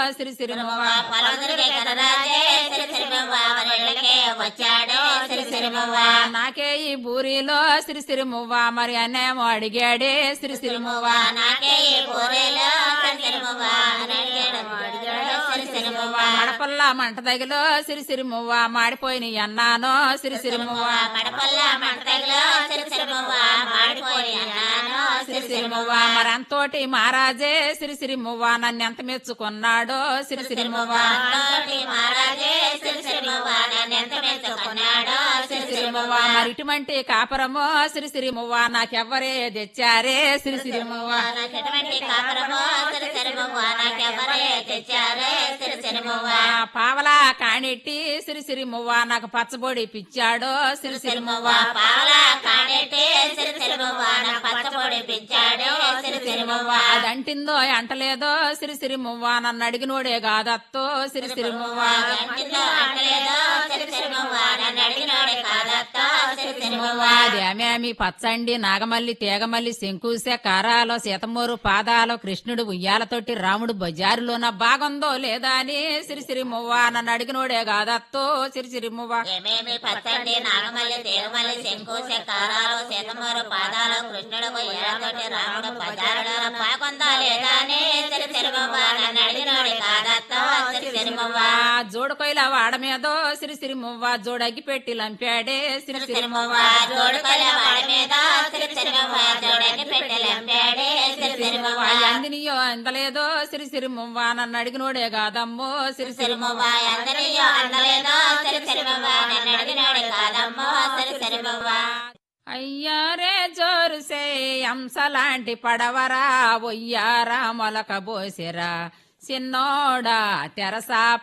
సిరి సిరిమవ్వ పరవదుడికి కనరాజే సిరి సిరిమవ్వ వరళ్ళకే వచ్చాడు సిరి సిరిమవ్వ నాకే ఈ బూరిలో సిరి సిరిమువ్వ మరి అన్నేమో అడిగాడే సిరి సిరిమువ్వ నాకే ఈ పూరేలో సిరి సిరిమవ్వ అడిగాడు అడిగాడు సిరి సిరిమవ్వ మడపల్ల మంట తగిలో సిరి సిరిమువ్వ మాడిపోయిన అన్నానో సిరి సిరిమువ్వ కడపల్ల మంటలో సిరి సిరిమవ్వ మాడిపోయి అన్నాను సిరి సిరిమవ్వ మరంతోటి మహారాజే సిరి సిరిమువ్వ నన్ను ఎంత మెచ్చుకున్నాడో సిరి సిరిమువ్వ తోటి మహారాజే సిరి సిరిమవ్వ నన్ను ఎంత మెచ్చుకున్నాడో సిరి సిరిమవ్వ మరి ఇటువంటి కాపరమో సిరి సిరిమువ్వ నాకెవ్వరే తెచ్చారే సిరి సిరిమువ్వ నాకు ఎటువంటి కాపురమో సిరి సిరిమవ్వ నాకెవరే తెచ్చారే సిరి సిరిమవ్వ ఆ పావలా కాణెట్టి సిరి సిరిమువ్వ నాకు పచ్చబొడి పిచ్చాడో సిరి సిరిమువ్వ పాల కాడెట్టి సిరి సిరిమవ్వ నా పచ్చపొడి పిచ్చాడు సిరి సిరిమవ్వ అదంటిందో అంటలేదో సిరి సిరిమువ్వ నన్ను అడిగినోడే కాదత్తో సిరి సిరిమువ్వ ఇంట్లో అంటలేదో సిరి సిరిమవ్వ నన్ను అడిగినాడే కాదత్తా సిరి సిరిమవ్వ అదేమేమి పచ్చండి నాగమల్లి తీగమల్లి శంకుశ కారాలో సీతమూరు పాదాలో కృష్ణుడు ఉయ్యాలతోటి రాముడు బజారులోన బాగుందో లేదా అని సిరి సిరిమువ్వ నన్ను అడిగినోడే కాదత్తో సిరి సిరిమువ్వ ఏమేమి పచ్చండి నాగమల్లి తీగమల్లి శంకుశ కారాలు సీతమూరు పాదాలు కృష్ణుడు ఏడతోటి రాముడు పదారుడు పాకొందా లేదా అని సిరి సిరిమవ్వ నన్ను అడిగినాడే కాదత్తా సిరి సిరిమవ్వ ఆ జోడుకొయిల వాడ మీదో సిరి సిరిమువ్వ జోడగ్గి పెట్టి లంపాడే సిరి సిరిమువ్వ జోడుకొల వాడి మీద సిరి సిరిమవ్వ జోడకి పెట్టెలంపాడే సిరి సిరిమవ్వ అందినియో అందలేదో సిరి సిరిమువ్వ నన్ను అడిగినోడే కాదమ్మో సిరి సిరిమువ్వ సిరిమవ్వ అందరియో అందలేదో సిరి సిరిమవ్వ నన్ను అడిగినాడు కాదమ్మో సిరి సిరిమవ్వ అయ్యారే జోరుసే అంశలాంటి పడవరా ఒయ్యారా మొలక బోసిరా చిన్నోడా తెరసా